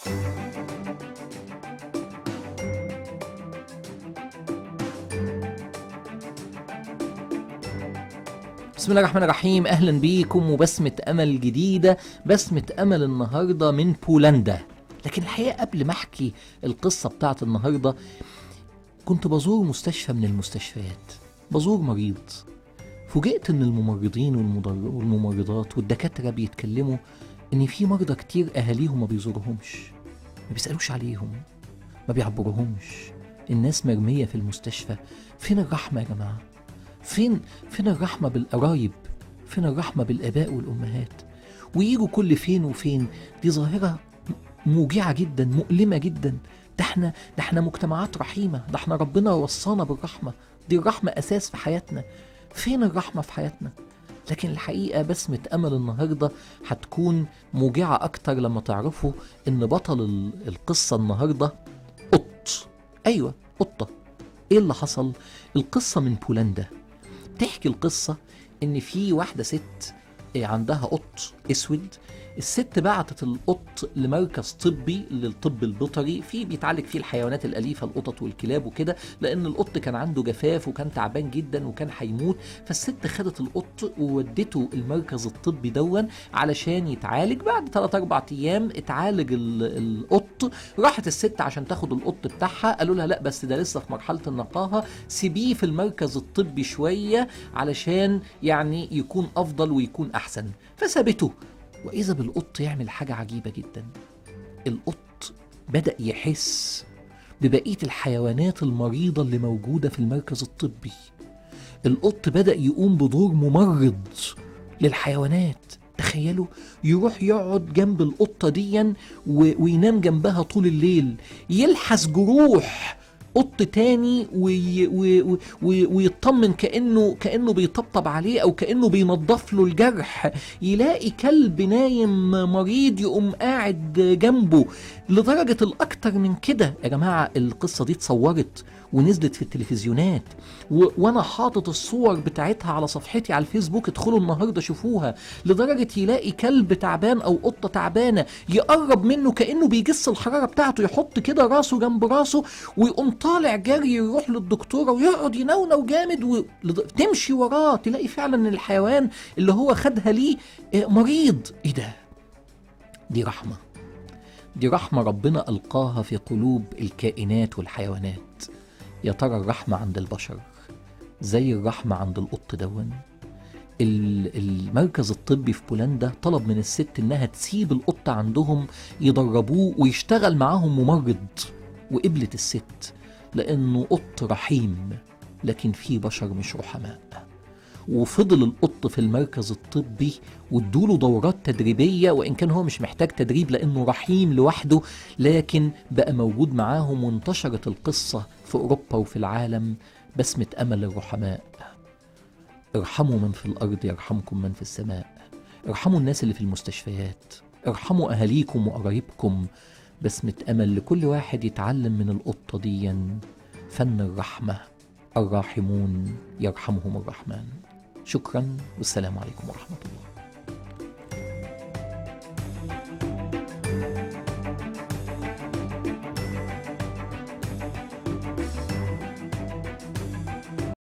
بسم الله الرحمن الرحيم اهلا بيكم وبسمة امل جديدة بسمة امل النهاردة من بولندا لكن الحقيقة قبل ما احكي القصة بتاعت النهاردة كنت بزور مستشفى من المستشفيات بزور مريض فوجئت ان الممرضين والمدر- والممرضات والدكاترة بيتكلموا ان في مرضى كتير اهاليهم ما بيزورهمش ما بيسألوش عليهم ما بيعبرهمش الناس مرمية في المستشفى فين الرحمة يا جماعة فين فين الرحمة بالقرايب فين الرحمة بالآباء والأمهات ويجوا كل فين وفين دي ظاهرة موجعة جدا مؤلمة جدا ده احنا ده احنا مجتمعات رحيمة ده احنا ربنا وصانا بالرحمة دي الرحمة أساس في حياتنا فين الرحمة في حياتنا لكن الحقيقة بسمة أمل النهاردة هتكون موجعة أكتر لما تعرفوا إن بطل ال- القصة النهاردة قط أيوة قطة إيه اللي حصل؟ القصة من بولندا تحكي القصة إن في واحدة ست إيه، عندها قط أسود الست بعتت القط لمركز طبي للطب البيطري في بيتعالج فيه الحيوانات الأليفة القطط والكلاب وكده لأن القط كان عنده جفاف وكان تعبان جدا وكان هيموت فالست خدت القط وودته المركز الطبي دون علشان يتعالج بعد 3 4 ايام اتعالج ال- القط راحت الست عشان تاخد القط بتاعها قالوا لها لا بس ده لسه في مرحله النقاهه سيبيه في المركز الطبي شويه علشان يعني يكون افضل ويكون احسن فسابته واذا بالقط يعمل حاجه عجيبه جدا القط بدا يحس ببقيه الحيوانات المريضه اللي موجوده في المركز الطبي القط بدا يقوم بدور ممرض للحيوانات تخيلوا يروح يقعد جنب القطه ديا و- وينام جنبها طول الليل يلحس جروح قط تاني وي وي وي ويطمن كانه كانه بيطبطب عليه او كانه بينظف له الجرح يلاقي كلب نايم مريض يقوم قاعد جنبه لدرجه الاكتر من كده يا جماعه القصه دي اتصورت ونزلت في التلفزيونات و... وانا حاطط الصور بتاعتها على صفحتي على الفيسبوك ادخلوا النهارده شوفوها لدرجه يلاقي كلب تعبان او قطه تعبانه يقرب منه كانه بيجس الحراره بتاعته يحط كده راسه جنب راسه ويقوم طالع جري يروح للدكتوره ويقعد ينونو جامد و... لد- تمشي وراه تلاقي فعلا ان الحيوان اللي هو خدها ليه آه، مريض ايه ده دي رحمه دي رحمه ربنا القاها في قلوب الكائنات والحيوانات يا ترى الرحمة عند البشر زي الرحمة عند القط دون ال- المركز الطبي في بولندا طلب من الست انها تسيب القط عندهم يدربوه ويشتغل معاهم ممرض وقبلت الست لانه قط رحيم لكن في بشر مش رحماء وفضل القط في المركز الطبي وادوله دورات تدريبية وإن كان هو مش محتاج تدريب لأنه رحيم لوحده لكن بقى موجود معاهم وانتشرت القصة في أوروبا وفي العالم بسمة أمل الرحماء ارحموا من في الأرض يرحمكم من في السماء ارحموا الناس اللي في المستشفيات ارحموا أهاليكم وقرايبكم بسمة أمل لكل واحد يتعلم من القطة ديا فن الرحمة الراحمون يرحمهم الرحمن شكرا والسلام عليكم ورحمة الله